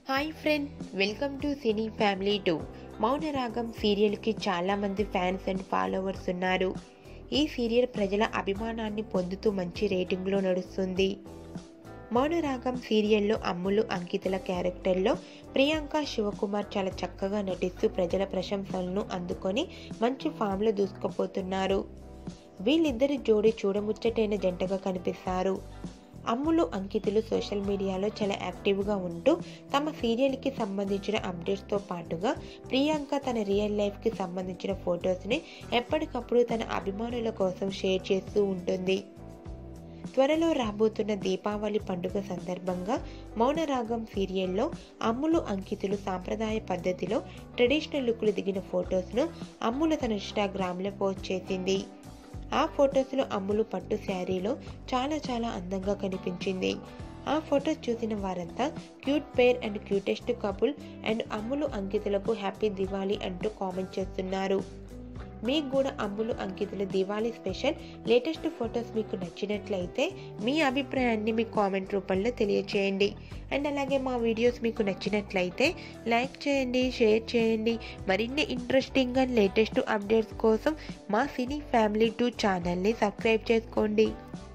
hi friend welcome to cine family two Mounaragam సీరియల్కి చాలామంది fans and followers ఉన్నారు ఈ సీరియల్ ప్రజల అభిమానాన్ని పొందుతూ మంచి రేటింగ్లో నడుస్తుంది మౌనరాగం సీరియల్లో అమ్ములు అంకితల క్యారెక్టర్లో ప్రియాంక శివకుమార్ చాలా చక్కగా నటిస్తూ ప్రజల ప్రశంసలను అందుకొని మంచి ఫామ్లో దూసుకుపోతున్నారు వీళ్ళిద్దరి జోడి చూడముచ్చటైన జంటగా కనిపిస్తారు అమ్ములు అంకితులు సోషల్ మీడియాలో చాలా యాక్టివ్గా ఉంటూ తమ సీరియల్కి సంబంధించిన అప్డేట్స్తో పాటుగా ప్రియాంక తన రియల్ లైఫ్కి సంబంధించిన ఫొటోస్ని ఎప్పటికప్పుడు తన అభిమానుల కోసం షేర్ చేస్తూ ఉంటుంది త్వరలో రాబోతున్న దీపావళి పండుగ సందర్భంగా మౌనరాగం సీరియల్లో అమ్ములు అంకితులు సాంప్రదాయ పద్ధతిలో ట్రెడిషనల్ లుక్లు దిగిన ఫొటోస్ను అమ్ముల తన ఇన్స్టాగ్రామ్లో పోస్ట్ చేసింది ఆ ఫొటోస్లో అమ్ములు పట్టు శారీలో చాలా చాలా అందంగా కనిపించింది ఆ ఫొటోస్ చూసిన వారంతా cute pair and cutest couple and Ammulu అంకితులకు హ్యాపీ దివాళీ అంటూ కామెంట్ చేస్తున్నారు మీకు కూడా అమ్ములు అంకితుల దివాళీ స్పెషల్ లేటెస్ట్ ఫొటోస్ మీకు నచ్చినట్లయితే మీ అభిప్రాయాన్ని మీ కామెంట్ రూపంలో తెలియచేయండి అండ్ అలాగే మా వీడియోస్ మీకు నచ్చినట్లయితే లైక్ చేయండి షేర్ చేయండి మరిన్ని ఇంట్రెస్టింగ్ అండ్ లేటెస్ట్ అప్డేట్స్ కోసం మా సినీ ఫ్యామిలీ టూ ఛానల్ని సబ్స్క్రైబ్ చేసుకోండి